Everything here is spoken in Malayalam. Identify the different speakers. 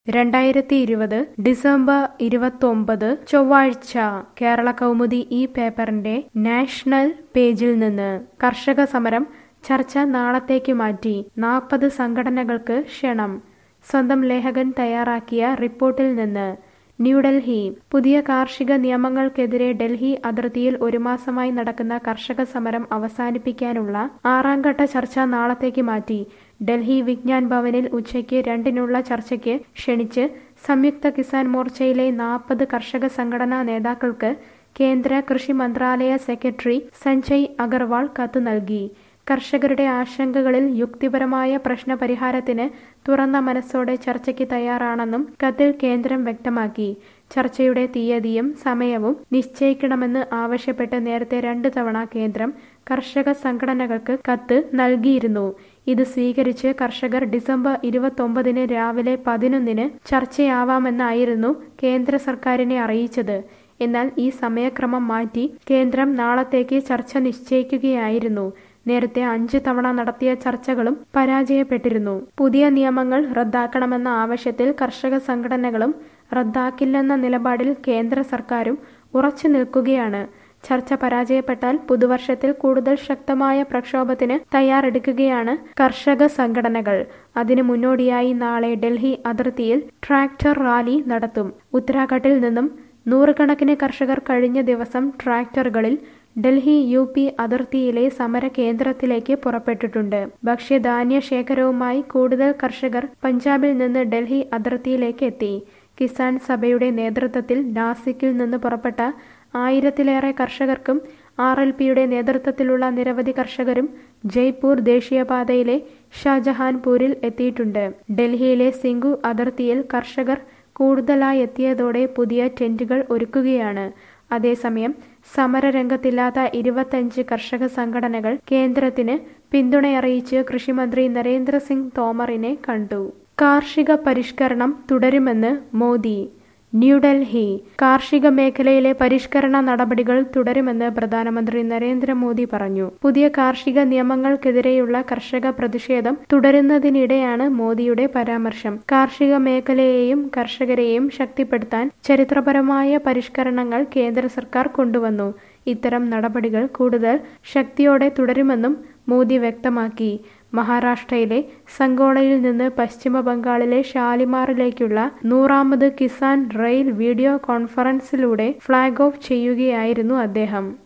Speaker 1: രണ്ടായിരത്തി ഇരുപത് ഡിസംബർ ഇരുപത്തൊമ്പത് ചൊവ്വാഴ്ച കേരള കൗമുദി ഈ പേപ്പറിന്റെ നാഷണൽ പേജിൽ നിന്ന് കർഷക സമരം ചർച്ച നാളത്തേക്ക് മാറ്റി നാൽപ്പത് സംഘടനകൾക്ക് ക്ഷണം സ്വന്തം ലേഖകൻ തയ്യാറാക്കിയ റിപ്പോർട്ടിൽ നിന്ന് ന്യൂഡൽഹി പുതിയ കാർഷിക നിയമങ്ങൾക്കെതിരെ ഡൽഹി അതിർത്തിയിൽ ഒരു മാസമായി നടക്കുന്ന കർഷക സമരം അവസാനിപ്പിക്കാനുള്ള ആറാം ഘട്ട ചർച്ച നാളത്തേക്ക് മാറ്റി ഡൽഹി വിജ്ഞാൻ ഭവനിൽ ഉച്ചയ്ക്ക് രണ്ടിനുള്ള ചർച്ചയ്ക്ക് ക്ഷണിച്ച് സംയുക്ത കിസാൻ മോർച്ചയിലെ നാൽപ്പത് കർഷക സംഘടനാ നേതാക്കൾക്ക് കേന്ദ്ര കൃഷി മന്ത്രാലയ സെക്രട്ടറി സഞ്ജയ് അഗർവാൾ കത്ത് നൽകി കർഷകരുടെ ആശങ്കകളിൽ യുക്തിപരമായ പ്രശ്നപരിഹാരത്തിന് തുറന്ന മനസ്സോടെ ചർച്ചയ്ക്ക് തയ്യാറാണെന്നും കത്തിൽ കേന്ദ്രം വ്യക്തമാക്കി ചർച്ചയുടെ തീയതിയും സമയവും നിശ്ചയിക്കണമെന്ന് ആവശ്യപ്പെട്ട് നേരത്തെ രണ്ടു തവണ കേന്ദ്രം കർഷക സംഘടനകൾക്ക് കത്ത് നൽകിയിരുന്നു ഇത് സ്വീകരിച്ച് കർഷകർ ഡിസംബർ ഇരുപത്തൊമ്പതിന് രാവിലെ പതിനൊന്നിന് ചർച്ചയാവാമെന്നായിരുന്നു കേന്ദ്ര സർക്കാരിനെ അറിയിച്ചത് എന്നാൽ ഈ സമയക്രമം മാറ്റി കേന്ദ്രം നാളത്തേക്ക് ചർച്ച നിശ്ചയിക്കുകയായിരുന്നു നേരത്തെ അഞ്ച് തവണ നടത്തിയ ചർച്ചകളും പരാജയപ്പെട്ടിരുന്നു പുതിയ നിയമങ്ങൾ റദ്ദാക്കണമെന്ന ആവശ്യത്തിൽ കർഷക സംഘടനകളും റദ്ദാക്കില്ലെന്ന നിലപാടിൽ കേന്ദ്ര സർക്കാരും ഉറച്ചു നിൽക്കുകയാണ് ചർച്ച പരാജയപ്പെട്ടാൽ പുതുവർഷത്തിൽ കൂടുതൽ ശക്തമായ പ്രക്ഷോഭത്തിന് തയ്യാറെടുക്കുകയാണ് കർഷക സംഘടനകൾ അതിനു മുന്നോടിയായി നാളെ ഡൽഹി അതിർത്തിയിൽ ട്രാക്ടർ റാലി നടത്തും ഉത്തരാഖണ്ഡിൽ നിന്നും നൂറുകണക്കിന് കർഷകർ കഴിഞ്ഞ ദിവസം ട്രാക്ടറുകളിൽ ഡൽഹി യു പി അതിർത്തിയിലെ സമര കേന്ദ്രത്തിലേക്ക് പുറപ്പെട്ടിട്ടുണ്ട് ഭക്ഷ്യധാന്യ ശേഖരവുമായി കൂടുതൽ കർഷകർ പഞ്ചാബിൽ നിന്ന് ഡൽഹി അതിർത്തിയിലേക്ക് എത്തി കിസാൻ സഭയുടെ നേതൃത്വത്തിൽ നാസിക്കിൽ നിന്ന് പുറപ്പെട്ട ആയിരത്തിലേറെ കർഷകർക്കും ആർ എൽ പിയുടെ നേതൃത്വത്തിലുള്ള നിരവധി കർഷകരും ജയ്പൂർ ദേശീയപാതയിലെ ഷാജഹാൻപൂരിൽ എത്തിയിട്ടുണ്ട് ഡൽഹിയിലെ സിംഗു അതിർത്തിയിൽ കർഷകർ കൂടുതലായി എത്തിയതോടെ പുതിയ ടെന്റുകൾ ഒരുക്കുകയാണ് അതേസമയം സമരരംഗത്തില്ലാത്ത ഇരുപത്തഞ്ച് കർഷക സംഘടനകൾ കേന്ദ്രത്തിന് പിന്തുണയറിയിച്ച് കൃഷിമന്ത്രി നരേന്ദ്രസിംഗ് തോമറിനെ കണ്ടു കാർഷിക പരിഷ്കരണം തുടരുമെന്ന് മോദി ന്യൂഡൽഹി കാർഷിക മേഖലയിലെ പരിഷ്കരണ നടപടികൾ തുടരുമെന്ന് പ്രധാനമന്ത്രി നരേന്ദ്രമോദി പറഞ്ഞു പുതിയ കാർഷിക നിയമങ്ങൾക്കെതിരെയുള്ള കർഷക പ്രതിഷേധം തുടരുന്നതിനിടെയാണ് മോദിയുടെ പരാമർശം കാർഷിക മേഖലയെയും കർഷകരെയും ശക്തിപ്പെടുത്താൻ ചരിത്രപരമായ പരിഷ്കരണങ്ങൾ കേന്ദ്ര സർക്കാർ കൊണ്ടുവന്നു ഇത്തരം നടപടികൾ കൂടുതൽ ശക്തിയോടെ തുടരുമെന്നും മോദി വ്യക്തമാക്കി മഹാരാഷ്ട്രയിലെ സംഗോളയിൽ നിന്ന് പശ്ചിമ ബംഗാളിലെ ഷാലിമാറിലേക്കുള്ള നൂറാമത് കിസാൻ റെയിൽ വീഡിയോ കോൺഫറൻസിലൂടെ ഫ്ളാഗ് ഓഫ് ചെയ്യുകയായിരുന്നു അദ്ദേഹം